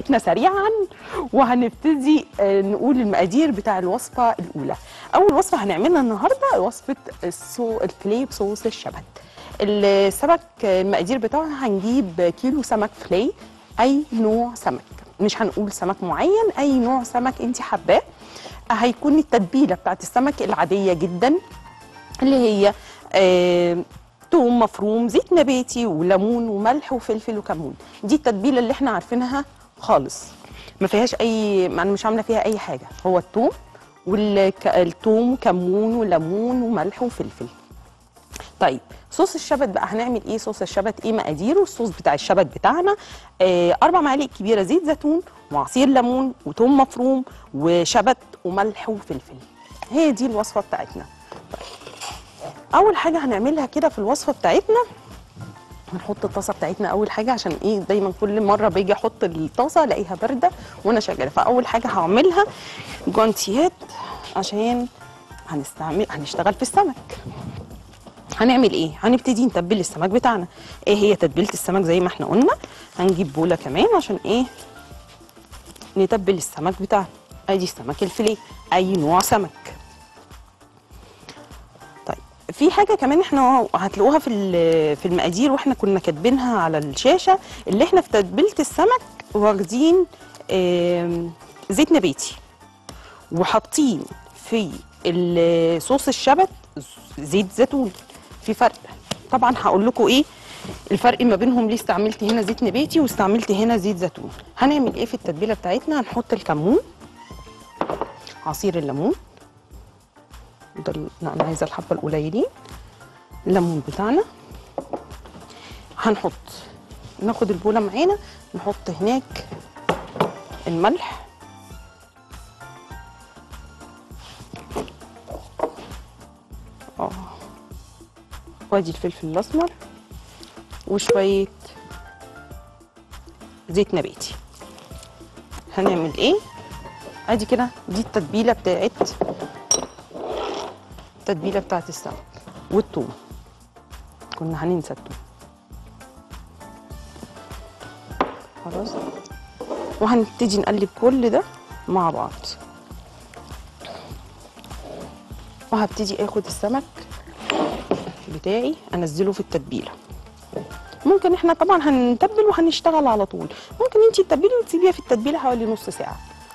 بتاعتنا سريعا وهنبتدي آه، نقول المقادير بتاع الوصفه الاولى اول وصفه هنعملها النهارده وصفه السو الفيليه بصوص الشبت السمك آه، المقادير بتاعها هنجيب كيلو سمك فيليه اي نوع سمك مش هنقول سمك معين اي نوع سمك انت حباه هيكون التتبيله بتاعت السمك العاديه جدا اللي هي آه توم مفروم زيت نباتي وليمون وملح وفلفل وكمون دي التتبيله اللي احنا عارفينها خالص ما فيهاش اي ما انا مش عامله فيها اي حاجه هو التوم والثوم كمون وليمون وملح وفلفل طيب صوص الشبت بقى هنعمل ايه صوص الشبت ايه مقاديره الصوص بتاع الشبت بتاعنا آه اربع معالق كبيره زيت زيتون وعصير ليمون وتوم مفروم وشبت وملح وفلفل هي دي الوصفه بتاعتنا اول حاجه هنعملها كده في الوصفه بتاعتنا هنحط الطاسه بتاعتنا اول حاجه عشان ايه دايما كل مره باجي احط الطاسه الاقيها بارده وانا شغاله فاول حاجه هعملها جوانتيات عشان هنستعمل هنشتغل في السمك هنعمل ايه هنبتدي نتبل السمك بتاعنا ايه هي تتبيله السمك زي ما احنا قلنا هنجيب بوله كمان عشان ايه نتبل السمك بتاعنا ادي السمك الفيليه اي نوع سمك طيب في حاجه كمان احنا هتلاقوها في ال- في المقادير واحنا كنا كاتبينها على الشاشه اللي احنا في تتبيله السمك واخدين آم، زيت نباتي وحاطين في ال- صوص الشبت زيت زيتون في فرق طبعا هقول لكم ايه الفرق ما بينهم ليه استعملت هنا زيت نباتي واستعملت هنا زيت زيتون هنعمل ايه في التتبيله بتاعتنا هنحط الكمون عصير الليمون ده ال- لا انا عايزه الحبه القليلين الليمون بتاعنا هنحط ناخد البوله معانا نحط هناك الملح اه وادي الفلفل الاسمر وشويه زيت نباتي هنعمل ايه ادي كده دي التتبيله بتاعت التتبيله بتاعت السمك والثوم كنا هننسى الثوم خلاص وهنبتدي نقلب كل ده مع بعض وهبتدي اخد السمك بتاعي انزله في التتبيله ممكن احنا طبعا هنتبل وهنشتغل على طول ممكن انتي تتبلي وتسيبيها في التتبيله حوالي نص ساعه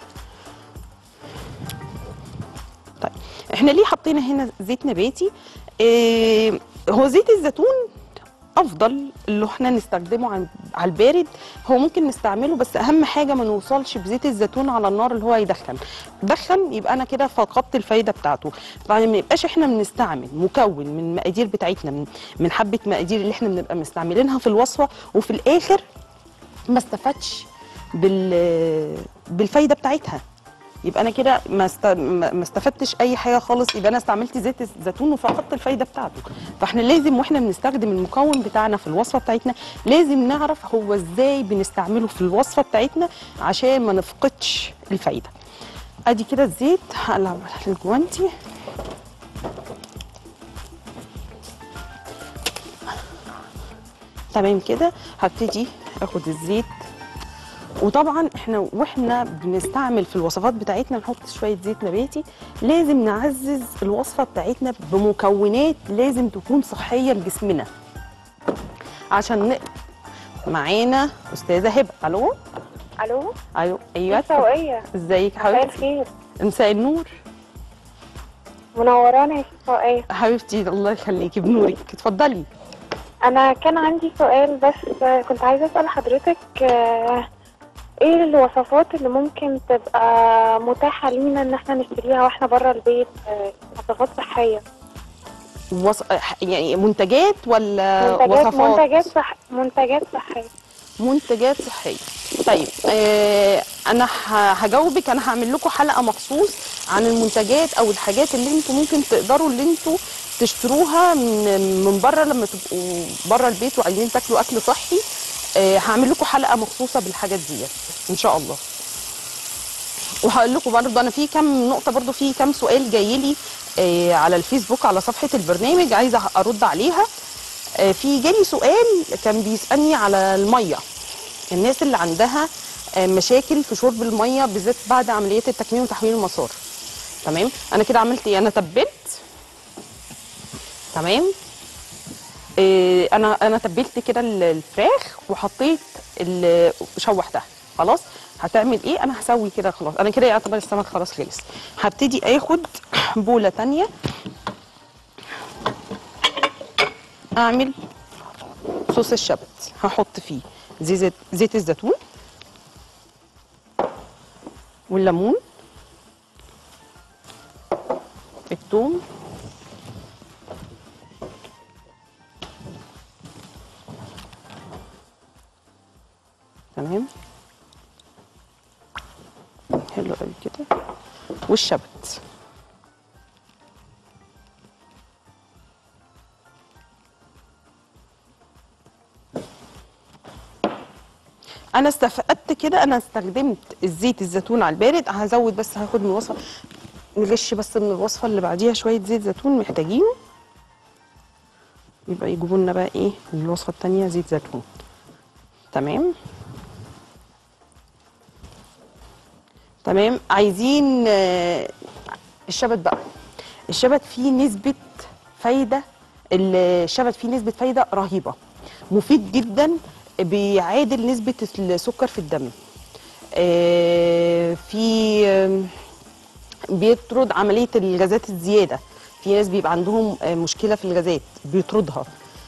طيب احنا ليه حطينا هنا زيت نباتي إيه هو زيت الزيتون افضل اللي احنا نستخدمه عن- على البارد هو ممكن نستعمله بس اهم حاجه ما نوصلش بزيت الزيتون على النار اللي هو يدخن دخن يبقى انا كده فقدت الفايده بتاعته بعد ما يبقاش احنا بنستعمل مكون من المقادير بتاعتنا من, من حبه مقادير اللي احنا بنبقى مستعملينها في الوصفه وفي الاخر ما استفادش بال بالفايده بتاعتها يبقى انا كده ما است... ما ما استفدتش اي حاجه خالص يبقى انا استعملت زيت الزيتون وفقدت الفايده بتاعته فاحنا لازم واحنا بنستخدم المكون بتاعنا في الوصفه بتاعتنا لازم نعرف هو ازاي بنستعمله في الوصفه بتاعتنا عشان ما نفقدش الفايده ادي كده الزيت هقلب على الجوانتي تمام كده هبتدي اخد الزيت وطبعا احنا واحنا بنستعمل في الوصفات بتاعتنا نحط شويه زيت نباتي لازم نعزز الوصفه بتاعتنا بمكونات لازم تكون صحيه لجسمنا عشان ن... معانا استاذه هبه الو الو ايوه ايوه فوقية ازيك مساء حبيبتي الخير مساء النور منورانا يا فوقية حبيبتي الله يخليكي بنورك اتفضلي انا كان عندي سؤال بس آه، كنت عايزة اسأل حضرتك آه، ايه الوصفات اللي ممكن تبقى متاحة لينا ان احنا نشتريها واحنا بره البيت آه، وصفات صحية وص... يعني منتجات ولا منتجات وصفات منتجات صح منتجات صحية منتجات صحيه طيب آه انا ه- هجاوبك انا هعمل لكم حلقه مخصوص عن المنتجات او الحاجات اللي انتوا ممكن تقدروا اللي انتوا تشتروها من من بره لما تبقوا بره البيت وعايزين تاكلوا اكل صحي آه هعمل لكم حلقه مخصوصه بالحاجات ديت ان شاء الله وهقول لكم برضه انا في كام نقطه برضه في كام سؤال جاي لي آه على الفيسبوك على صفحه البرنامج عايزه ارد عليها آه في جالي سؤال كان بيسالني على الميه الناس اللي عندها آه، مشاكل في شرب الميه بالذات بعد عمليات التكميم وتحويل المسار تمام انا كده عملت ايه انا تبلت تمام إيه انا انا تبلت كده ال- الفراخ وحطيت ال- شوحتها خلاص هتعمل ايه انا هسوي كده خلاص انا كده يعتبر السمك خلاص خلص هبتدي اخد بوله تانية اعمل صوص الشبت هحط فيه زيت زيت الزيتون والليمون الثوم تمام حلو قوي كده والشبت انا استفدت كده انا استخدمت الزيت الزيتون على البارد هزود بس هاخد من الوصفه نغش بس من الوصفه اللي بعديها شويه زيت زيتون محتاجينه يبقى يجيبوا لنا بقى ايه من الوصفه التانية زيت زيتون تمام تمام عايزين آه، الشبت بقى الشبت فيه نسبة فايدة الشبت فيه نسبة فايدة رهيبة مفيد جدا بيعادل نسبة السكر في الدم آه، في آم، بيطرد عملية الغازات الزيادة في ناس بيبقى عندهم آه، مشكلة في الغازات بيطردها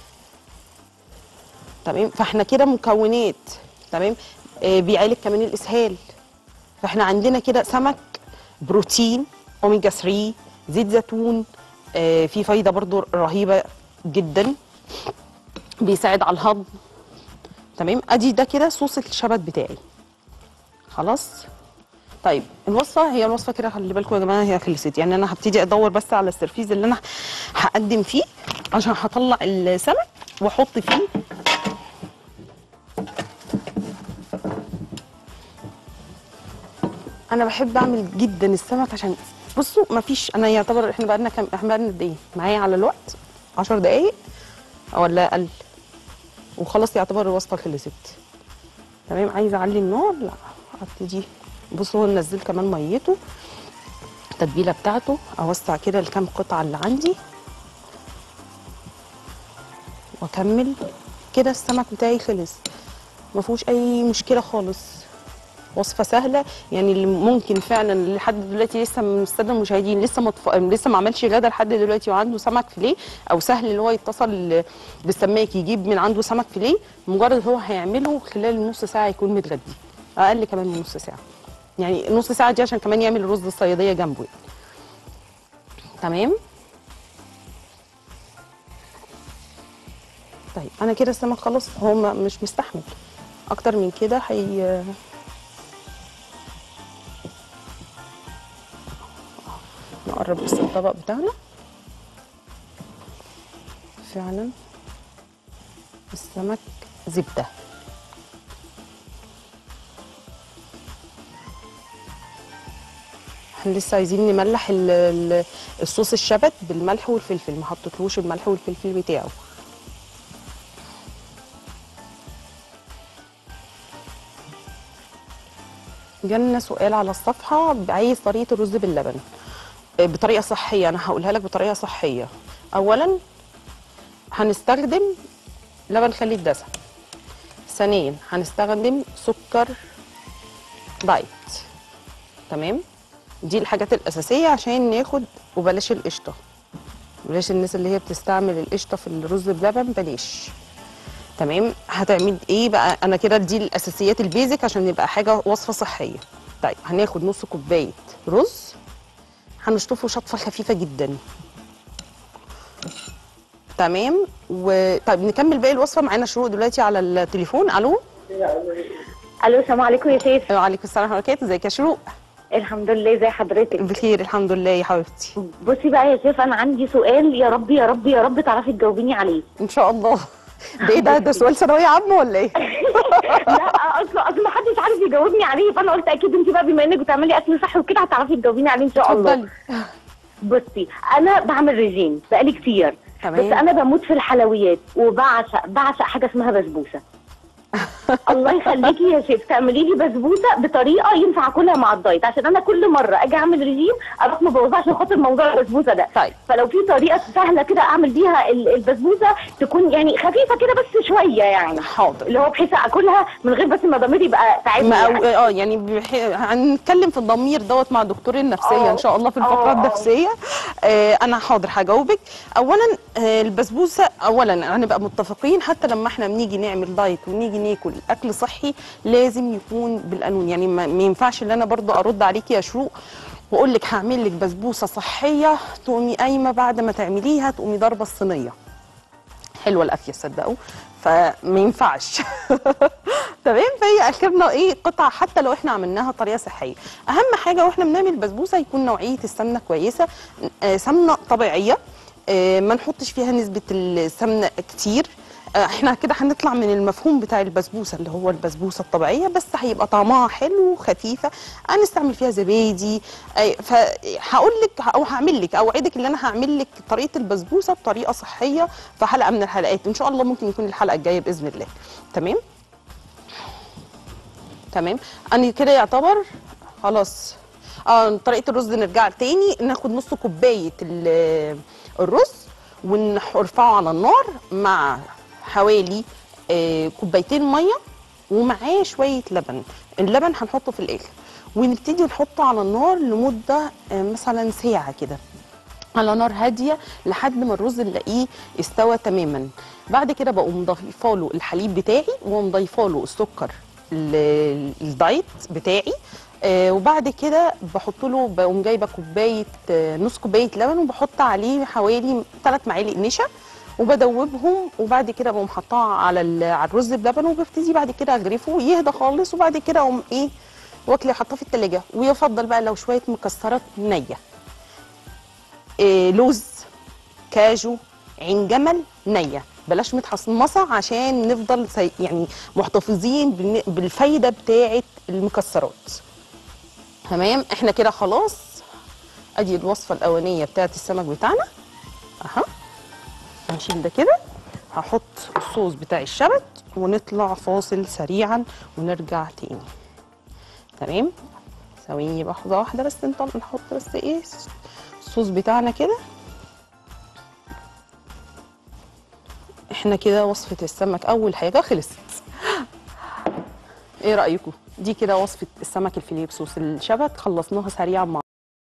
تمام فاحنا كده مكونات تمام آه، بيعالج كمان الإسهال فاحنا عندنا كده سمك بروتين اوميجا 3 زيت زيتون آه، في فايده برضو رهيبه جدا بيساعد على الهضم تمام ادي ده كده صوص الشبت بتاعي خلاص طيب الوصفه هي الوصفه كده خلي بالكم يا جماعه هي خلصت يعني انا هبتدي ادور بس على السرفيز اللي انا هقدم فيه عشان هطلع السمك واحط فيه انا بحب اعمل جدا السمك عشان بصوا مفيش انا يعتبر احنا بقالنا كام احنا بقالنا قد ايه معايا على الوقت 10 دقايق ولا اقل وخلاص يعتبر الوصفه خلصت تمام عايزه اعلي النار لا هبتدي بصوا هو نزل كمان ميته التتبيله بتاعته اوسع كده الكام قطعه اللي عندي واكمل كده السمك بتاعي خلص ما فيهوش اي مشكله خالص وصفه سهله يعني اللي ممكن فعلا لحد دلوقتي لسه من الساده المشاهدين لسه ما مطف... لسه ما عملش غدا لحد دلوقتي وعنده سمك فيليه او سهل اللي هو يتصل بالسماك يجيب من عنده سمك فيليه مجرد هو هيعمله خلال نص ساعه يكون متغدي اقل كمان من نص ساعه يعني نص ساعه دي عشان كمان يعمل رز الصياديه جنبه يعني. تمام طيب انا كده السمك خلاص هو ما- مش مستحمل اكتر من كده هي نقرب بس الطبق بتاعنا فعلا السمك زبده احنا لسه عايزين نملح ال- ال- الصوص الشبت بالملح والفلفل ما حطيتلوش الملح والفلفل بتاعه جالنا سؤال على الصفحه عايز طريقه الرز باللبن آه، بطريقه صحيه انا هقولها لك بطريقه صحيه اولا هنستخدم لبن خالي الدسم ثانيا هنستخدم سكر دايت تمام دي الحاجات الاساسيه عشان ناخد وبلاش القشطه بلاش الناس اللي هي بتستعمل القشطه في الرز بلبن بلاش تمام هتعمل ايه بقى انا كده دي الاساسيات البيزك عشان يبقى حاجه وصفه صحيه طيب هناخد نص كوبايه رز هنشطفه شطفه خفيفه جدا تمام وطيب نكمل باقي الوصفه معانا شروق دلوقتي على التليفون الو الو السلام عليكم يا شيف وعليكم السلام ورحمه الله وبركاته ازيك يا شروق الحمد لله ازي حضرتك بخير الحمد لله يا حبيبتي بصي بقى يا شيف انا عندي سؤال يا رب يا رب يا رب تعرفي تجاوبيني عليه ان شاء الله ده ايه ده ده سؤال ثانويه عامه ولا ايه لا اصل اصل ما حدش عارف يجاوبني عليه فانا قلت اكيد انت بقى بما انك بتعملي اكل صحي وكده هتعرفي تجاوبيني عليه ان شاء الله اتفضلي بصي انا بعمل ريجيم بقالي كتير تمام. بس انا بموت في الحلويات وبعشق بعشق حاجه اسمها بسبوسه الله يخليكي يا شيف تعملي لي بسبوسه بطريقه ينفع اكلها مع الدايت عشان انا كل مره اجي اعمل رجيم اروح مبوظه عشان خاطر موضوع البسبوسه ده طيب فلو في طريقه سهله كده اعمل بيها ال- البسبوسه تكون يعني خفيفه كده بس شويه يعني حاضر اللي هو بحيث اكلها من غير بس ما ضميري يبقى تعبني ما يعني. أو اه يعني بح... هنتكلم في الضمير دوت مع دكتور النفسيه آه. ان شاء الله في آه، الفقره آه. النفسيه آه انا حاضر هجاوبك اولا آه البسبوسه اولا هنبقى متفقين حتى لما احنا بنيجي نعمل دايت ونيجي ناكل اكل صحي لازم يكون بالقانون يعني ما, ما ينفعش ان انا برضو ارد عليكي يا شروق واقول لك هعمل لك بسبوسه صحيه تقومي قايمه بعد ما تعمليها تقومي ضاربه الصينيه حلوه القافيه صدقوا فما ينفعش تمام فهي اخرنا ايه قطعه حتى لو احنا عملناها طريقه صحيه اهم حاجه واحنا بنعمل بسبوسه يكون نوعيه السمنه كويسه آه، سمنه طبيعيه آه، ما نحطش فيها نسبه السمنه كتير آه، احنا كده هنطلع من المفهوم بتاع البسبوسه اللي هو البسبوسه الطبيعيه بس هيبقى طعمها حلو وخفيفه هنستعمل فيها زبادي آه، فهقول لك او هعمل لك اوعدك ان انا هعمل لك طريقه البسبوسه بطريقه صحيه في حلقه من الحلقات ان شاء الله ممكن يكون الحلقه الجايه باذن الله تمام تمام انا كده يعتبر خلاص اه طريقه الرز نرجع تاني ناخد نص كوبايه ال- الرز ونرفعه على النار مع حوالي آه، كوبايتين ميه ومعاه شويه لبن اللبن هنحطه في الاخر ونبتدي نحطه على النار لمده آه، مثلا ساعه كده على نار هاديه لحد ما الرز نلاقيه استوى تماما بعد كده بقوم ضايفه له الحليب بتاعي واقوم ضايفه له السكر ال- الدايت بتاعي آه وبعد كده بحط له بقوم جايبه كوبايه آه نص كوبايه لبن وبحط عليه حوالي 3 معالق نشا وبدوبهم وبعد كده بقوم حطاها على ال- على الرز بلبن وببتدي بعد كده اغرفه يهدى خالص وبعد كده اقوم ايه واكله حطاه في التلاجة ويفضل بقى لو شويه مكسرات نيه إيه لوز كاجو عين جمل نيه بلاش متحمصه عشان نفضل سي يعني محتفظين بالن- بالفايده بتاعه المكسرات تمام احنا كده خلاص ادي الوصفه الاولانيه بتاعه السمك بتاعنا اها هنشيل ده كده هحط الصوص بتاع الشبت ونطلع فاصل سريعا ونرجع تاني تمام ثواني لحظه واحده بس نطلع نحط بس ايه الصوص بتاعنا كده احنا كده وصفه السمك اول حاجه خلصت ايه رايكم دي كده وصفه السمك الفيليه بصوص الشبت خلصناها سريعا مع